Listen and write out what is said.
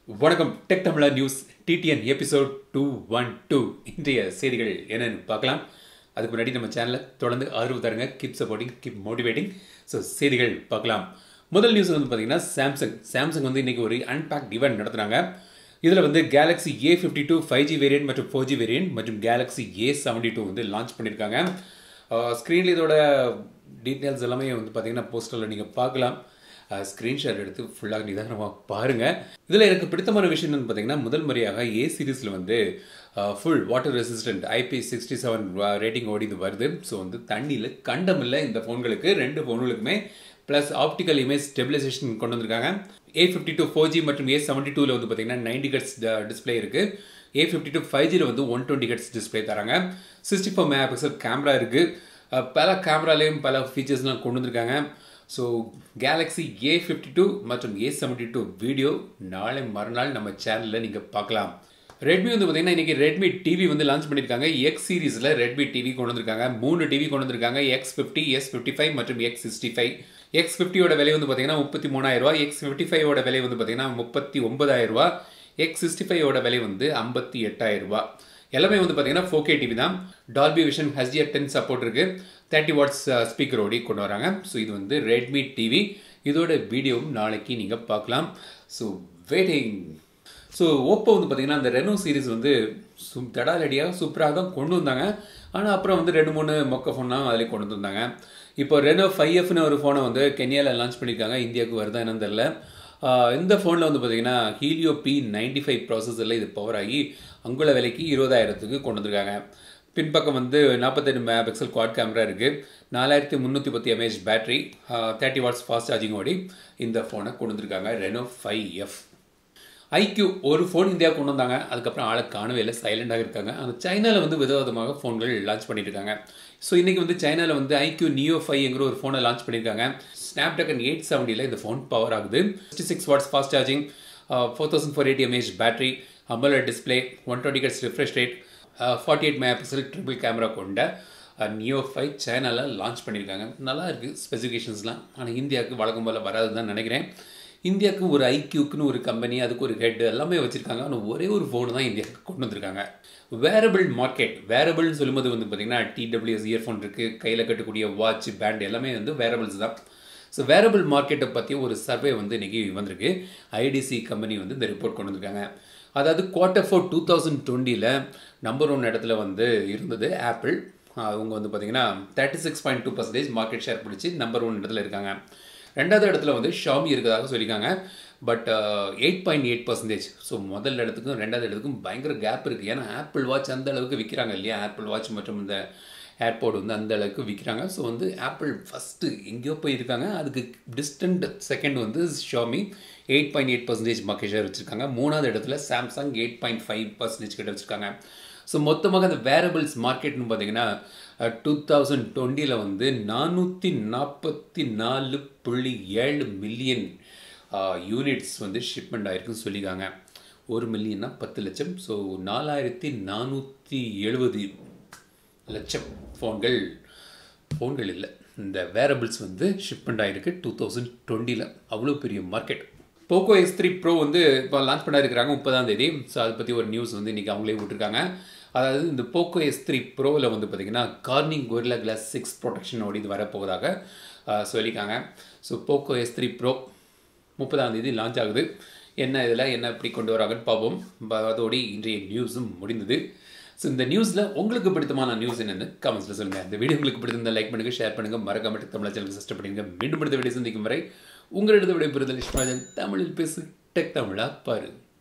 வணக்கம் tech Thamizha news TTN episode two one two இன்றைய செய்திகள் என்னன்னு பார்க்கலாம் அதுக்கு முன்னாடி நம்ம சேனலை தொடர்ந்து ஆதரவு தருங்க keep supporting keep motivating so செய்திகள் பார்க்கலாம் முதல் நியூஸ் வந்து பார்த்தீங்கன்னா சாம்சங் சாம்சங் வந்து இன்னைக்கு ஒரு அன்பேக் ஈவெண்ட் நடத்துனாங்க இதில் வந்து Galaxy A fifty two five G variant மற்றும் ஃபோர் ஜி வேரியன்ட் மற்றும் கேலக்ஸி ஏ செவன்டி டூ வந்து லான்ச் பண்ணியிருக்காங்க ஸ்க்ரீனில் இதோட டீட்டெயில்ஸ் எல்லாமே வந்து பார்த்தீங்கன்னா போஸ்டரில் நீங்கள் பார்க்கலாம் ஸ்க்ரீன்ஷாட் எடுத்து ஃபுல்லாக நிதானமாக பாருங்கள் இதில் எனக்கு பிடித்தமான விஷயம் என்னன்னு பார்த்தீங்கன்னா முதல் முறையாக ஏ சீரீஸில் வந்து full water resistant IP sixty seven rating ஓடி இது வருது ஸோ வந்து தண்ணியில் கண்டமில்லை இந்த ஃபோன்களுக்கு ரெண்டு ஃபோன்களுக்குமே ப்ளஸ் ஆப்டிக்கல் இமேஜ் ஸ்டெபிலைசேஷன் கொண்டு வந்திருக்காங்க A fifty two four G மற்றும் ஏ செவன்ட்டி டூவில் வந்து பார்த்தீங்கன்னா நைன்டி கட்ஸ் டிஸ்பிளே இருக்குது ஏ ஃபிஃப்டி டூ ஃபைவ் ஜியில் வந்து ஒன் டுவெண்ட்டி கட்ஸ் டிஸ்பிளே தராங்க sixty four megapixel camera இருக்குது பல கேமராலேயும் பல ஃபீச்சர்ஸ்லாம் கொண்டு வந்திருக்காங்க so Galaxy A fifty two மற்றும் ஏ செவன்ட்டி டூ வீடியோ நாளை மறுநாள் நம்ம சேனலில் நீங்கள் பார்க்கலாம் ரெட்மி வந்து பார்த்தீங்கன்னா இன்றைக்கி ரெட்மி டிவி வந்து லான்ச் பண்ணியிருக்காங்க எக்ஸ் சீரீஸில் ரெட்மி டிவி கொண்டு வந்திருக்காங்க மூணு டிவி கொண்டு வந்திருக்காங்க X fifty S fifty five மற்றும் எக்ஸ் சிக்ஸ்டி ஃபைவ் எக்ஸ் ஃபிஃப்டியோட விலை வந்து பார்த்தீங்கன்னா முப்பத்தி மூணாயிரரூவா எக்ஸ் ஃபிஃப்டி ஃபைவோட விலை வந்து பார்த்தீங்கன்னா முப்பத்தி ஒன்பதாயிரரூவா எக்ஸ் சிக்ஸ்டி ஃபைவோட விலை வந்து ஐம்பத்தி எட்டாயிரரூபா எல்லாமே வந்து பார்த்தீங்கன்னா ஃபோர் கே டிவி தான் Dolby Vision HDR ten support இருக்குது தேர்ட்டி வாட்ஸ் ஸ்பீக்கரோடி கொண்டு வராங்க ஸோ இது வந்து ரெட்மி டிவி இதோட வீடியோவும் நாளைக்கு நீங்கள் பார்க்கலாம் ஸோ வெயிட்டிங் ஸோ ஓப்போ வந்து பார்த்தீங்கன்னா அந்த ரெனோ சீரிஸ் வந்து சு தடாலடியாக சூப்பராக தான் கொண்டு வந்தாங்க ஆனால் அப்புறம் வந்து ரெண்டு மூணு மொக்க ஃபோன்லாம் அதிலே கொண்டு வந்தாங்க இப்போ ரெனோ ஃபைவ் எஃப்னு ஒரு ஃபோனை வந்து கென்யாவில் லான்ச் பண்ணியிருக்காங்க இந்தியாவுக்கு வருதா என்னன்னு தெரில இந்த ஃபோனில் வந்து பார்த்தீங்கன்னா ஹீலியோ பி நைன்டி ஃபைவ் ப்ராசஸரில் இது பவர் ஆகி அங்குள்ள விலைக்கு இருபதாயிரத்துக்கு கொண்டு வந்திருக்காங்க பின்பக்கம் வந்து நாற்பத்தெட்டு மெகா பிக்சல் குவாட் கேமரா இருக்குது நாலாயிரத்தி முந்நூற்றி பத்து mAh battery thirty watts fast charging ஓடி இந்த ஃபோனை கொண்டு வந்திருக்காங்க ரெனோ ஃபைவ் எஃப் ஐக்யூ ஒரு ஃபோன் இந்தியா கொண்டு வந்தாங்க அதுக்கப்புறம் ஆளை காணவே இல்லை சைலண்டாக இருக்காங்க அந்த சைனாவில் வந்து விதவிதமாக ஃபோன்கள் லான்ச் பண்ணிட்டு இருக்காங்க ஸோ இன்றைக்கி வந்து சைனாவில் வந்து ஐக்யூ நியோ ஃபைவ்ங்கிற ஒரு ஃபோனை லான்ச் பண்ணியிருக்காங்க ஸ்னாப் ட்ராகன் எயிட் செவன்ட்டியில் இந்த ஃபோன் பவர் ஆகுது sixty six watts fast charging four thousand four eighty mAh battery அம்பலர் display one twenty hertz refresh rate forty eight megapixel triple camera கொண்ட neo five சைனாவில் launch பண்ணியிருக்காங்க நல்லா இருக்குது ஸ்பெசிஃபிகேஷன்ஸ்லாம் ஆனால் இந்தியாவுக்கு வழக்கம் போல் வராதுன்னு தான் நினைக்கிறேன் இந்தியாவுக்கு ஒரு ஐக்யூக்குன்னு ஒரு கம்பெனி அதுக்கு ஒரு ஹெட் எல்லாமே வச்சுருக்காங்க ஆனால் ஒரே ஒரு ஃபோன் தான் இந்தியாவுக்கு கொண்டு வந்திருக்காங்க வேரபிள் மார்க்கெட் வேரபிள்னு சொல்லும்போது வந்து பார்த்திங்கன்னா டிடபிள்யூஎஸ் இயர்ஃபோன் இருக்குது கையில் கட்டக்கூடிய வாட்ச் பேண்ட் எல்லாமே வந்து வேரபிள்ஸ் தான் ஸோ வேரபிள் மார்க்கெட்டை பற்றி ஒரு சர்வே வந்து இன்றைக்கி வந்திருக்கு ஐடிசி கம்பெனி வந்து இந்த ரிப்போர்ட் கொண்டு வந்திருக்காங்க அதாவது குவார்ட்டர் ஃபோர் டூ தௌசண்ட் டுவெண்ட்டியில் நம்பர் ஒன் இடத்துல வந்து இருந்தது ஆப்பிள் அவங்க வந்து பார்த்திங்கன்னா thirty six point two percentage market share பிடிச்சி நம்பர் ஒன் இடத்துல இருக்காங்க ரெண்டாவது இடத்துல வந்து ஷாமி இருக்கிறதாக சொல்லியிருக்காங்க but eight point eight percentage so முதல் இடத்துக்கும் ரெண்டாவது இடத்துக்கும் பயங்கர கேப் இருக்குது ஏன்னா ஆப்பிள் வாட்ச் அந்த அளவுக்கு விற்கிறாங்க இல்லையா ஆப்பிள் வாட்ச் மற்றும் இந்த ஏர்போர்ட் வந்து அந்த அளவுக்கு விற்கிறாங்க ஸோ வந்து ஆப்பிள் ஃபஸ்ட்டு எங்கேயோ போயிருக்காங்க அதுக்கு டிஸ்டன்ட் செகண்ட் வந்து Xiaomi eight point eight percentage market share வச்சுருக்காங்க மூணாவது இடத்துல Samsung eight point five percentage கிட்ட வச்சுருக்காங்க ஸோ மொத்தமாக அந்த வேரபிள்ஸ் மார்க்கெட்னு பார்த்தீங்கன்னா டூ தௌசண்ட் டுவெண்ட்டியில் வந்து நானூற்றி நாற்பத்தி நாலு புள்ளி ஏழு மில்லியன் யூனிட்ஸ் வந்து ஷிப்மெண்ட் ஆயிருக்குன்னு சொல்லியிருக்காங்க ஒரு மில்லியன்னா பத்து லட்சம் ஸோ நாலாயிரத்தி நானூற்றி எழுபது லட்சம் ஃபோன்கள் ஃபோன்கள் இல்லை இந்த வேரபிள்ஸ் வந்து ஷிப்மெண்ட் ஆகிருக்கு டூ தௌசண்ட் டுவெண்ட்டியில் அவ்வளோ பெரிய market Poco X three Pro வந்து இப்போ லான்ச் பண்ண இருக்கிறாங்க முப்பதாம் தேதி ஸோ அதை பற்றி ஒரு நியூஸ் வந்து இன்றைக்கி அவங்களே விட்டுருக்காங்க அதாவது இந்த போக்கோ எஸ் த்ரீ ப்ரோவில் வந்து பார்த்திங்கன்னா கார்னிங் கொரிலா கிளாஸ் சிக்ஸ் ப்ரொடெக்ஷனோடு இது வரப்போவதாக சொல்லியிருக்காங்க so Poco X three Pro முப்பதாம் தேதி லான்ச் ஆகுது என்ன இதில் என்ன எப்படி கொண்டு வராங்கன்னு பார்ப்போம் அதோடு இன்றைய நியூஸும் முடிந்தது ஸோ இந்த நியூஸில் உங்களுக்கு பிடித்தமான நியூஸ் என்னென்னு கமெண்ட்ஸில் சொல்லுங்கள் இந்த வீடியோ உங்களுக்கு பிடித்திருந்த லைக் பண்ணுங்கள் ஷேர் பண்ணுங்கள் மறக்காம தமிழ் சேனலுக்கு சப்ஸ்கிரைப் பண்ணுங்க மீண்டும் அடுத்த வீடியோ சந்திக்கும் வரை உங்களிடத்து விடைபெறுதல் விஸ்வராஜன் தமிழில் பேசு டெக் தமிழா பாரு